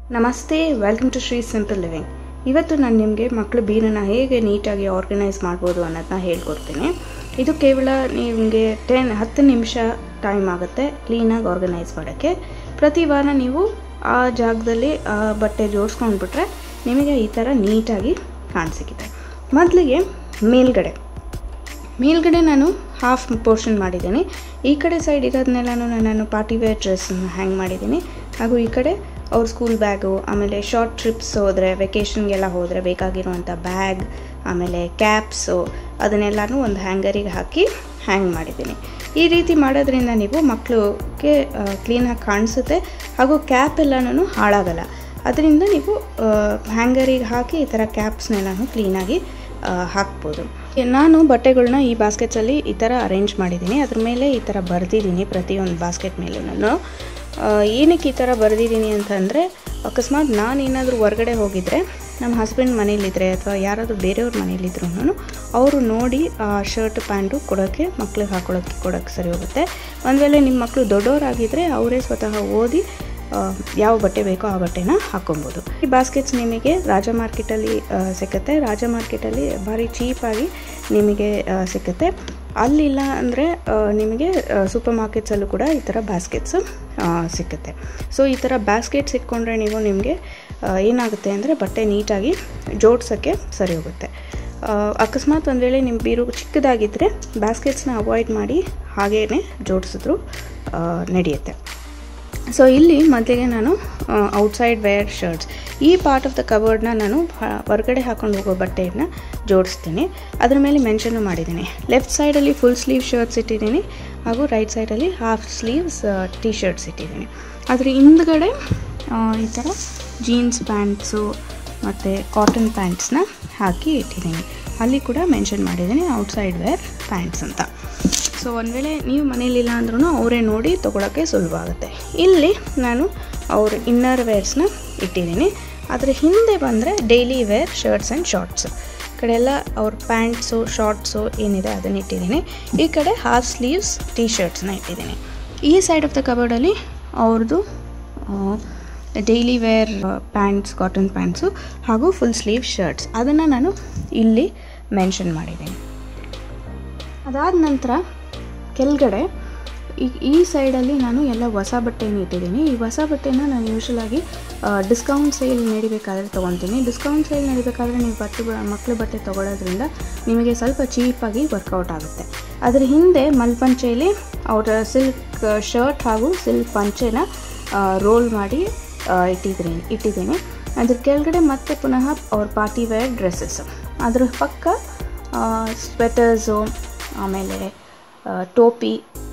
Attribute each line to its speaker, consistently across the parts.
Speaker 1: ನಮಸ್ತೆ welcome to Shri simple living ಇವತ್ತು ನಾನು ನಿಮಗೆ ಮಕ್ಕಳು ಬೀರನ್ನು ಹೇಗೆ ನೀಟಾಗಿ ಆರ್ಗನೈಸ್ ಮಾಡ್ಬೋದು ಅನ್ನೋದನ್ನ ಹೇಳ್ಕೊಡ್ತೀನಿ ಇದು ಕೇವಲ ನಿಮಗೆ ಟೆನ್ ಹತ್ತು ನಿಮಿಷ ಟೈಮ್ ಆಗುತ್ತೆ ಕ್ಲೀನಾಗಿ ಆರ್ಗನೈಸ್ ಮಾಡೋಕ್ಕೆ ಪ್ರತಿ ವಾರ ನೀವು ಆ ಜಾಗದಲ್ಲಿ ಆ ಬಟ್ಟೆ ಜೋಡಿಸ್ಕೊಂಡ್ಬಿಟ್ರೆ ನಿಮಗೆ ಈ ಥರ ನೀಟಾಗಿ ಕಾಣಿಸಿಕ್ಕಿದೆ ಮೊದಲಿಗೆ ಮೇಲ್ಗಡೆ ಮೇಲ್ಗಡೆ ನಾನು ಹಾಫ್ ಪೋರ್ಷನ್ ಮಾಡಿದ್ದೀನಿ ಈ ಕಡೆ ಸೈಡ್ ಇರೋದನ್ನೆಲ್ಲನೂ ನಾನು ಪಾರ್ಟಿ ವೇರ್ ಡ್ರೆಸ್ಸನ್ನು ಹ್ಯಾಂಗ್ ಮಾಡಿದ್ದೀನಿ ಹಾಗೂ ಈ ಕಡೆ ಅವ್ರ ಸ್ಕೂಲ್ ಬ್ಯಾಗು ಆಮೇಲೆ ಶಾರ್ಟ್ ಟ್ರಿಪ್ಸ್ ಹೋದರೆ ವೆಕೇಷನ್ಗೆಲ್ಲ ಹೋದರೆ ಬೇಕಾಗಿರುವಂಥ ಬ್ಯಾಗ್ ಆಮೇಲೆ ಕ್ಯಾಪ್ಸು ಅದನ್ನೆಲ್ಲನೂ ಒಂದು ಹ್ಯಾಂಗರಿಗೆ ಹಾಕಿ ಹ್ಯಾಂಗ್ ಮಾಡಿದ್ದೀನಿ ಈ ರೀತಿ ಮಾಡೋದ್ರಿಂದ ನೀವು ಮಕ್ಕಳಿಗೆ ಕ್ಲೀನಾಗಿ ಕಾಣಿಸುತ್ತೆ ಹಾಗೂ ಕ್ಯಾಪ್ ಎಲ್ಲನೂ ಹಾಳಾಗಲ್ಲ ಅದರಿಂದ ನೀವು ಹ್ಯಾಂಗರಿಗೆ ಹಾಕಿ ಈ ಥರ ಕ್ಯಾಪ್ಸ್ನೆಲ್ಲನೂ ಕ್ಲೀನಾಗಿ ಹಾಕ್ಬೋದು ನಾನು ಬಟ್ಟೆಗಳನ್ನ ಈ ಬಾಸ್ಕೆಟ್ಸಲ್ಲಿ ಈ ಥರ ಅರೇಂಜ್ ಮಾಡಿದ್ದೀನಿ ಅದ್ರ ಮೇಲೆ ಈ ಥರ ಬರೆದಿದ್ದೀನಿ ಪ್ರತಿಯೊಂದು ಬಾಸ್ಕೆಟ್ ಮೇಲೂ ನಾನು ಏನಕ್ಕೆ ಈ ಥರ ಬರೆದಿದ್ದೀನಿ ಅಂತಂದರೆ ಅಕಸ್ಮಾತ್ ನಾನು ಏನಾದರೂ ಹೊರಗಡೆ ಹೋಗಿದ್ರೆ ನಮ್ಮ ಹಸ್ಬೆಂಡ್ ಮನೇಲಿದ್ದರೆ ಅಥವಾ ಯಾರಾದರೂ ಬೇರೆಯವ್ರ ಮನೇಲಿದ್ರು ಅವರು ನೋಡಿ ಆ ಶರ್ಟ್ ಪ್ಯಾಂಟು ಕೊಡೋಕ್ಕೆ ಮಕ್ಳಿಗೆ ಹಾಕೊಳ್ಳೋಕ್ಕೆ ಕೊಡೋಕ್ಕೆ ಸರಿ ಹೋಗುತ್ತೆ ಒಂದು ವೇಳೆ ನಿಮ್ಮ ಮಕ್ಕಳು ದೊಡ್ಡವರಾಗಿದ್ದರೆ ಅವರೇ ಸ್ವತಃ ಓದಿ ಯಾವ ಬಟ್ಟೆ ಬೇಕೋ ಆ ಬಟ್ಟೆನ ಹಾಕೊಬೋದು ಈ ಬಾಸ್ಕೆಟ್ಸ್ ನಿಮಗೆ ರಾಜ ಮಾರ್ಕೆಟಲ್ಲಿ ಸಿಗುತ್ತೆ ರಾಜ ಮಾರ್ಕೆಟಲ್ಲಿ ಭಾರಿ ಚೀಪಾಗಿ ನಿಮಗೆ ಸಿಗುತ್ತೆ ಅಲ್ಲಿಲ್ಲ ಅಂದರೆ ನಿಮಗೆ ಸೂಪರ್ ಮಾರ್ಕೆಟ್ಸಲ್ಲೂ ಕೂಡ ಈ ಥರ ಬ್ಯಾಸ್ಕೆಟ್ಸ್ ಸಿಕ್ಕುತ್ತೆ ಸೊ ಈ ಥರ ಬ್ಯಾಸ್ಕೆಟ್ಸ್ ಇಟ್ಕೊಂಡ್ರೆ ನೀವು ನಿಮಗೆ ಏನಾಗುತ್ತೆ ಅಂದರೆ ಬಟ್ಟೆ ನೀಟಾಗಿ ಜೋಡ್ಸೋಕ್ಕೆ ಸರಿ ಹೋಗುತ್ತೆ ಅಕಸ್ಮಾತ್ ಒಂದು ವೇಳೆ ನಿಮ್ಮ ಬೀರು ಚಿಕ್ಕದಾಗಿದ್ದರೆ ಬ್ಯಾಸ್ಕೆಟ್ಸ್ನ ಅವಾಯ್ಡ್ ಮಾಡಿ ಹಾಗೇ ಜೋಡಿಸಿದ್ರು ನಡೆಯುತ್ತೆ ಸೊ ಇಲ್ಲಿ ಮೊದಲಿಗೆ ನಾನು ಔಟ್ಸೈಡ್ ವೇರ್ ಶರ್ಟ್ಸ್ ಈ ಪಾರ್ಟ್ ಆಫ್ ದ ಕವರ್ಡ್ನ ನಾನು ಹೊರಗಡೆ ಹಾಕೊಂಡು ಹೋಗೋ ಬಟ್ಟೆಯನ್ನು ಜೋಡಿಸ್ತೀನಿ ಅದ್ರ ಮೇಲೆ ಮೆನ್ಷನ್ನು ಮಾಡಿದ್ದೀನಿ ಲೆಫ್ಟ್ ಸೈಡಲ್ಲಿ ಫುಲ್ ಸ್ಲೀವ್ ಶರ್ಟ್ಸ್ ಇಟ್ಟಿದ್ದೀನಿ ಹಾಗೂ ರೈಟ್ ಸೈಡಲ್ಲಿ ಹಾಫ್ ಸ್ಲೀವ್ಸ್ ಟಿ ಶರ್ಟ್ಸ್ ಇಟ್ಟಿದ್ದೀನಿ ಅದ್ರ ಹಿಂದ್ಗಡೆ ಈ ಥರ ಜೀನ್ಸ್ ಪ್ಯಾಂಟ್ಸು ಮತ್ತು ಕಾಟನ್ ಪ್ಯಾಂಟ್ಸ್ನ ಹಾಕಿ ಇಟ್ಟಿದ್ದೀನಿ ಅಲ್ಲಿ ಕೂಡ ಮೆನ್ಷನ್ ಮಾಡಿದ್ದೀನಿ ಔಟ್ಸೈಡ್ ವೇರ್ ಪ್ಯಾಂಟ್ಸ್ ಅಂತ ಸೊ ಒಂದು ವೇಳೆ ನೀವು ಮನೇಲಿಲ್ಲ ಅಂದ್ರೂ ಅವರೇ ನೋಡಿ ತೊಗೊಳಕ್ಕೆ ಸುಲಭ ಆಗುತ್ತೆ ಇಲ್ಲಿ ನಾನು ಅವ್ರ ಇನ್ನರ್ ವೇರ್ಸ್ನ ಇಟ್ಟಿದ್ದೀನಿ ಅದರ ಹಿಂದೆ ಬಂದರೆ daily wear shirts and shorts ಕಡೆ ಎಲ್ಲ ಅವ್ರ ಪ್ಯಾಂಟ್ಸು ಶಾರ್ಟ್ಸು ಏನಿದೆ ಅದನ್ನು ಇಟ್ಟಿದ್ದೀನಿ ಈ ಕಡೆ ಹಾಫ್ ಸ್ಲೀವ್ಸ್ ಟೀ ಶರ್ಟ್ಸ್ನ ಇಟ್ಟಿದ್ದೀನಿ ಈ ಸೈಡ್ ಆಫ್ ದ ಕಬೋರ್ಡಲ್ಲಿ ಅವ್ರದ್ದು daily wear pants cotton pants ಹಾಗೂ ಫುಲ್ ಸ್ಲೀವ್ ಶರ್ಟ್ಸ್ ಅದನ್ನು ನಾನು ಇಲ್ಲಿ ಮೆನ್ಷನ್ ಮಾಡಿದ್ದೀನಿ ಅದಾದ ನಂತರ ಕೆಳಗಡೆ ಈ ಈ ಸೈಡಲ್ಲಿ ನಾನು ಎಲ್ಲ ಹೊಸ ಬಟ್ಟೆನ ಇಟ್ಟಿದ್ದೀನಿ ಈ ಹೊಸ ಬಟ್ಟೆನ ನಾನು ಯೂಶ್ವಲಾಗಿ ಡಿಸ್ಕೌಂಟ್ ಸೇಲ್ ನಡಿಬೇಕಾದ್ರೆ ತೊಗೊತೀನಿ ಡಿಸ್ಕೌಂಟ್ ಸೇಲ್ ನಡಿಬೇಕಾದ್ರೆ ನೀವು ಬಟ್ಟೆ ಮಕ್ಕಳು ಬಟ್ಟೆ ತೊಗೊಳೋದ್ರಿಂದ ನಿಮಗೆ ಸ್ವಲ್ಪ ಚೀಪಾಗಿ ವರ್ಕೌಟ್ ಆಗುತ್ತೆ ಅದರ ಹಿಂದೆ ಮಲ್ಪಂಚೆಯಲ್ಲಿ ಅವರ ಸಿಲ್ಕ್ ಶರ್ಟ್ ಹಾಗೂ ಸಿಲ್ಕ್ ಪಂಚೆನ ರೋಲ್ ಮಾಡಿ ಇಟ್ಟಿದ್ದೀನಿ ಇಟ್ಟಿದ್ದೀನಿ ಅದ್ರ ಕೆಳಗಡೆ ಮತ್ತೆ ಪುನಃ ಅವ್ರ ಪಾರ್ಟಿ ವೇರ್ ಡ್ರೆಸ್ಸಸ್ಸು ಅದ್ರ ಪಕ್ಕ ಸ್ವೆಟರ್ಸು ಆಮೇಲೆ ಟೋಪಿ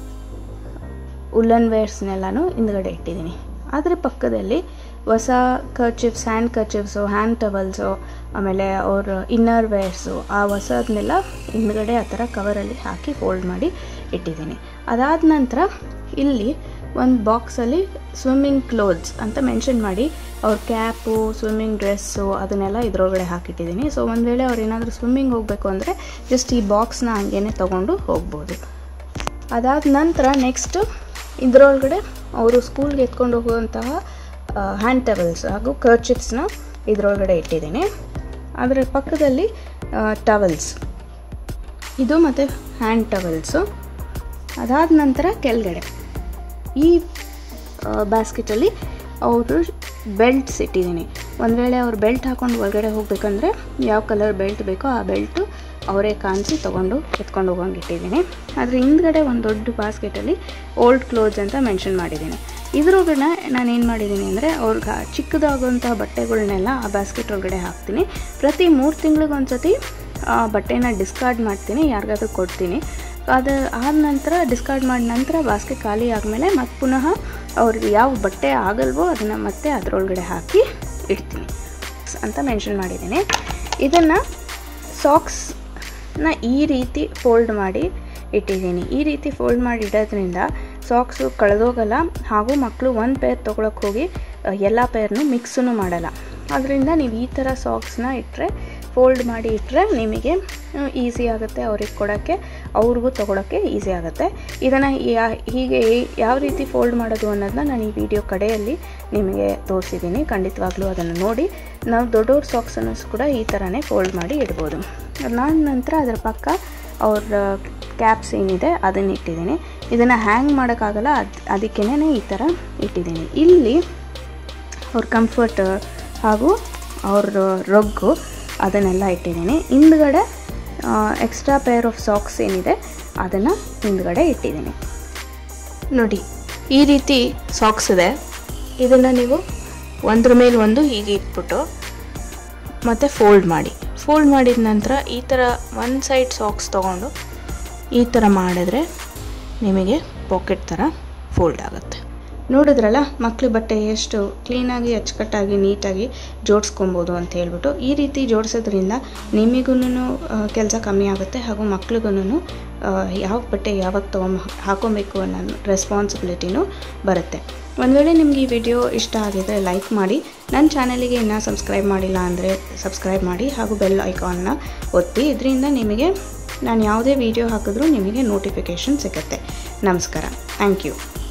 Speaker 1: ಉಲ್ಲನ್ ವೇರ್ಸ್ನೆಲ್ಲನೂ ಹಿಂದ್ಗಡೆ ಇಟ್ಟಿದ್ದೀನಿ ಅದರ ಪಕ್ಕದಲ್ಲಿ ಹೊಸ kerchiefs hand kerchiefs hand towels ಆಮೇಲೆ ಅವ್ರ ಇನ್ನರ್ ವೇರ್ಸು ಆ ಹೊಸದನ್ನೆಲ್ಲ ಹಿಂದ್ಗಡೆ ಆ ಥರ ಕವರಲ್ಲಿ ಹಾಕಿ ಫೋಲ್ಡ್ ಮಾಡಿ ಇಟ್ಟಿದ್ದೀನಿ ಅದಾದ ನಂತರ ಇಲ್ಲಿ ಒಂದು ಬಾಕ್ಸಲ್ಲಿ ಸ್ವಿಮ್ಮಿಂಗ್ ಕ್ಲೋತ್ಸ್ ಅಂತ ಮೆನ್ಷನ್ ಮಾಡಿ ಅವ್ರ ಕ್ಯಾಪು ಸ್ವಿಮ್ಮಿಂಗ್ ಡ್ರೆಸ್ಸು ಅದನ್ನೆಲ್ಲ ಇದರೊಳಗಡೆ ಹಾಕಿಟ್ಟಿದ್ದೀನಿ ಸೊ ಒಂದು ವೇಳೆ ಅವ್ರು ಏನಾದರೂ ಸ್ವಿಮ್ಮಿಂಗ್ ಹೋಗಬೇಕು ಅಂದರೆ ಜಸ್ಟ್ ಈ ಬಾಕ್ಸ್ನ ಹಂಗೇ ತೊಗೊಂಡು ಹೋಗ್ಬೋದು ಅದಾದ ನಂತರ ನೆಕ್ಸ್ಟು ಇದರೊಳಗಡೆ ಅವರು ಸ್ಕೂಲ್ಗೆ ಎತ್ಕೊಂಡು ಹೋಗುವಂತಹ ಹ್ಯಾಂಡ್ ಟವಲ್ಸ್ ಹಾಗೂ ಕರ್ಚಿಪ್ಸ್ನ ಇದರೊಳಗಡೆ ಇಟ್ಟಿದ್ದೀನಿ ಅದರ ಪಕ್ಕದಲ್ಲಿ ಟವಲ್ಸ್ ಇದು ಮತ್ತು ಹ್ಯಾಂಡ್ ಟವಲ್ಸು ಅದಾದ ನಂತರ ಕೆಳಗಡೆ ಈ ಬ್ಯಾಸ್ಕೆಟಲ್ಲಿ ಅವರು ಬೆಲ್ಟ್ಸ್ ಇಟ್ಟಿದ್ದೀನಿ ಒಂದು ವೇಳೆ ಅವ್ರು ಬೆಲ್ಟ್ ಹಾಕ್ಕೊಂಡು ಒಳಗಡೆ ಹೋಗಬೇಕಂದ್ರೆ ಯಾವ ಕಲರ್ ಬೆಲ್ಟ್ ಬೇಕೋ ಆ ಬೆಲ್ಟು ಅವರೇ ಕಾಣಿಸಿ ತೊಗೊಂಡು ಎತ್ಕೊಂಡು ಹೋಗಂಗೆ ಇಟ್ಟಿದ್ದೀನಿ ಅದ್ರ ಹಿಂದ್ಗಡೆ ಒಂದು ದೊಡ್ಡ ಬಾಸ್ಕೆಟಲ್ಲಿ ಓಲ್ಡ್ ಕ್ಲೋತ್ಸ್ ಅಂತ ಮೆನ್ಷನ್ ಮಾಡಿದ್ದೀನಿ ಇದ್ರೊಳಗಡೆ ನಾನು ಏನು ಮಾಡಿದ್ದೀನಿ ಅಂದರೆ ಅವ್ರಿಗೆ ಚಿಕ್ಕದಾಗುವಂತಹ ಬಟ್ಟೆಗಳನ್ನೆಲ್ಲ ಆ ಬ್ಯಾಸ್ಕೆಟ್ ಒಳಗಡೆ ಹಾಕ್ತೀನಿ ಪ್ರತಿ ಮೂರು ತಿಂಗಳಿಗೊಂದು ಸತಿ ಆ ಬಟ್ಟೆನ ಡಿಸ್ಕಾರ್ಡ್ ಮಾಡ್ತೀನಿ ಯಾರಿಗಾದ್ರೂ ಕೊಡ್ತೀನಿ ಅದು ಆದ ನಂತರ ಡಿಸ್ಕಾರ್ಡ್ ಮಾಡಿದ ನಂತರ ಬಾಸ್ಕೆಟ್ ಖಾಲಿ ಆದಮೇಲೆ ಮತ್ತೆ ಪುನಃ ಅವ್ರಿಗೆ ಯಾವ ಬಟ್ಟೆ ಆಗಲ್ವೋ ಅದನ್ನು ಮತ್ತೆ ಅದರೊಳಗಡೆ ಹಾಕಿ ಇಡ್ತೀನಿ ಅಂತ ಮೆನ್ಷನ್ ಮಾಡಿದ್ದೀನಿ ಇದನ್ನು ಸಾಕ್ಸ್ನ ಈ ರೀತಿ ಫೋಲ್ಡ್ ಮಾಡಿ ಇಟ್ಟಿದ್ದೀನಿ ಈ ರೀತಿ ಫೋಲ್ಡ್ ಮಾಡಿ ಇಡೋದ್ರಿಂದ ಸಾಕ್ಸು ಕಳೆದೋಗಲ್ಲ ಹಾಗೂ ಮಕ್ಕಳು ಒಂದು ಪೇರ್ ತೊಗೊಳಕ್ಕೆ ಹೋಗಿ ಎಲ್ಲ ಪೇರ್ನು ಮಿಕ್ಸೂ ಮಾಡಲ್ಲ ಅದರಿಂದ ನೀವು ಈ ಥರ ಸಾಕ್ಸ್ನ ಇಟ್ಟರೆ ಫೋಲ್ಡ್ ಮಾಡಿ ಇಟ್ಟರೆ ನಿಮಗೆ ಈಸಿ ಆಗುತ್ತೆ ಅವ್ರಿಗೆ ಕೊಡೋಕ್ಕೆ ಅವ್ರಿಗೂ ತೊಗೊಳಕ್ಕೆ ಈಸಿ ಆಗುತ್ತೆ ಇದನ್ನು ಯಾ ಹೀಗೆ ಯಾವ ರೀತಿ ಫೋಲ್ಡ್ ಮಾಡೋದು ಅನ್ನೋದನ್ನ ನಾನು ಈ ವಿಡಿಯೋ ಕಡೆಯಲ್ಲಿ ನಿಮಗೆ ತೋರಿಸಿದ್ದೀನಿ ಖಂಡಿತವಾಗ್ಲೂ ಅದನ್ನು ನೋಡಿ ನಾವು ದೊಡ್ಡವ್ರ ಸಾಕ್ಸನ್ನು ಕೂಡ ಈ ಥರನೇ ಫೋಲ್ಡ್ ಮಾಡಿ ಇಡ್ಬೋದು ನಾನು ನಂತರ ಅದರ ಪಕ್ಕ ಅವ್ರ ಕ್ಯಾಪ್ಸ್ ಏನಿದೆ ಅದನ್ನು ಇಟ್ಟಿದ್ದೀನಿ ಇದನ್ನು ಹ್ಯಾಂಗ್ ಮಾಡೋಕ್ಕಾಗಲ್ಲ ಅದು ಅದಕ್ಕೇ ಈ ಥರ ಇಟ್ಟಿದ್ದೀನಿ ಇಲ್ಲಿ ಅವ್ರ ಕಂಫರ್ಟ್ ಹಾಗೂ ಅವ್ರ ರೊಗ್ಗು ಅದನ್ನೆಲ್ಲ ಇಟ್ಟಿದ್ದೀನಿ ಹಿಂದ್ಗಡೆ ಎಕ್ಸ್ಟ್ರಾ ಪೇರ್ ಆಫ್ ಸಾಕ್ಸ್ ಏನಿದೆ ಅದನ್ನು ಹಿಂದ್ಗಡೆ ಇಟ್ಟಿದ್ದೀನಿ ನೋಡಿ ಈ ರೀತಿ ಸಾಕ್ಸ್ ಇದೆ ಇದನ್ನು ನೀವು ಒಂದ್ರ ಮೇಲೆ ಒಂದು ಹೀಗೆ ಇಟ್ಬಿಟ್ಟು ಮತ್ತು ಫೋಲ್ಡ್ ಮಾಡಿ ಫೋಲ್ಡ್ ಮಾಡಿದ ನಂತರ ಈ ಥರ ಒನ್ ಸೈಡ್ ಸಾಕ್ಸ್ ತೊಗೊಂಡು ಈ ಥರ ಮಾಡಿದ್ರೆ ನಿಮಗೆ ಪಾಕೆಟ್ ಥರ ಫೋಲ್ಡ್ ಆಗುತ್ತೆ ನೋಡಿದ್ರಲ್ಲ ಮಕ್ಕಳು ಬಟ್ಟೆ ಎಷ್ಟು ಕ್ಲೀನಾಗಿ ಅಚ್ಚುಕಟ್ಟಾಗಿ ನೀಟಾಗಿ ಜೋಡಿಸ್ಕೊಬೋದು ಅಂತ ಹೇಳ್ಬಿಟ್ಟು ಈ ರೀತಿ ಜೋಡಿಸೋದ್ರಿಂದ ನಿಮಗೂ ಕೆಲಸ ಕಮ್ಮಿ ಆಗುತ್ತೆ ಹಾಗೂ ಮಕ್ಳಿಗೂ ಯಾವ ಬಟ್ಟೆ ಯಾವಾಗ ತೊಗೊಂಡು ಹಾಕೊಬೇಕು ಅನ್ನೋ ರೆಸ್ಪಾನ್ಸಿಬಿಲಿಟಿನೂ ಬರುತ್ತೆ ಒಂದು ವೇಳೆ ನಿಮ್ಗೆ ಈ ವಿಡಿಯೋ ಇಷ್ಟ ಆಗಿದರೆ ಲೈಕ್ ಮಾಡಿ ನನ್ನ ಚಾನಲಿಗೆ ಇನ್ನೂ ಸಬ್ಸ್ಕ್ರೈಬ್ ಮಾಡಿಲ್ಲ ಅಂದರೆ ಸಬ್ಸ್ಕ್ರೈಬ್ ಮಾಡಿ ಹಾಗೂ ಬೆಲ್ ಐಕಾನ್ನ ಒತ್ತಿ ಇದರಿಂದ ನಿಮಗೆ ನಾನು ಯಾವುದೇ ವಿಡಿಯೋ ಹಾಕಿದ್ರೂ ನಿಮಗೆ ನೋಟಿಫಿಕೇಷನ್ ಸಿಗುತ್ತೆ ನಮಸ್ಕಾರ ಥ್ಯಾಂಕ್ ಯು